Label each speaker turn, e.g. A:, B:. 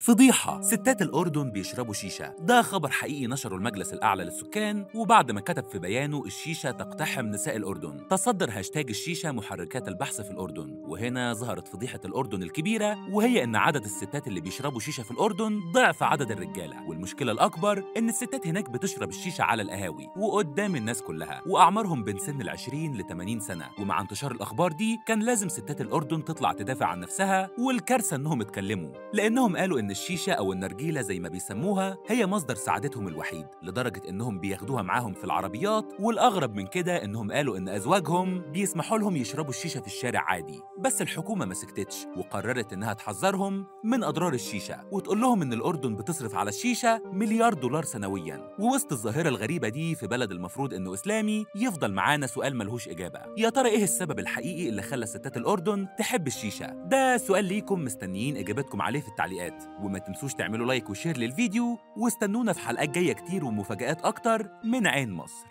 A: فضيحة ستات الأردن بيشربوا شيشة ده خبر حقيقي نشره المجلس الأعلى للسكان وبعد ما كتب في بيانه الشيشة تقتحم نساء الأردن تصدر هاشتاج الشيشة محركات البحث في الأردن وهنا ظهرت فضيحة الأردن الكبيرة وهي إن عدد الستات اللي بيشربوا شيشة في الأردن ضعف عدد الرجالة والمشكلة الأكبر إن الستات هناك بتشرب الشيشة على القهاوي وقدام الناس كلها وأعمارهم بين سن ال 20 ل 80 سنة ومع انتشار الأخبار دي كان لازم ستات الأردن تطلع تدافع عن نفسها والكارثة إنهم اتكلموا لأنهم قالوا إن الشيشة أو النرجيلة زي ما بيسموها هي مصدر سعادتهم الوحيد لدرجة إنهم بياخدوها معاهم في العربيات والأغرب من كده إنهم قالوا إن أزواجهم بيسمحوا لهم يشربوا الشيشة في الشارع عادي بس الحكومة ما سكتتش وقررت إنها تحذرهم من أضرار الشيشة وتقول لهم إن الأردن بتصرف على الشيشة مليار دولار سنويا ووسط الظاهرة الغريبة دي في بلد المفروض إنه إسلامي يفضل معانا سؤال ملهوش إجابة يا ترى إيه السبب الحقيقي اللي خلى ستات الأردن تحب الشيشة ده سؤال ليكم مستنيين إجابتكم عليه في التعليقات وما تنسوش تعملوا لايك وشير للفيديو واستنونا في حلقات جاية كتير ومفاجآت أكتر من عين مصر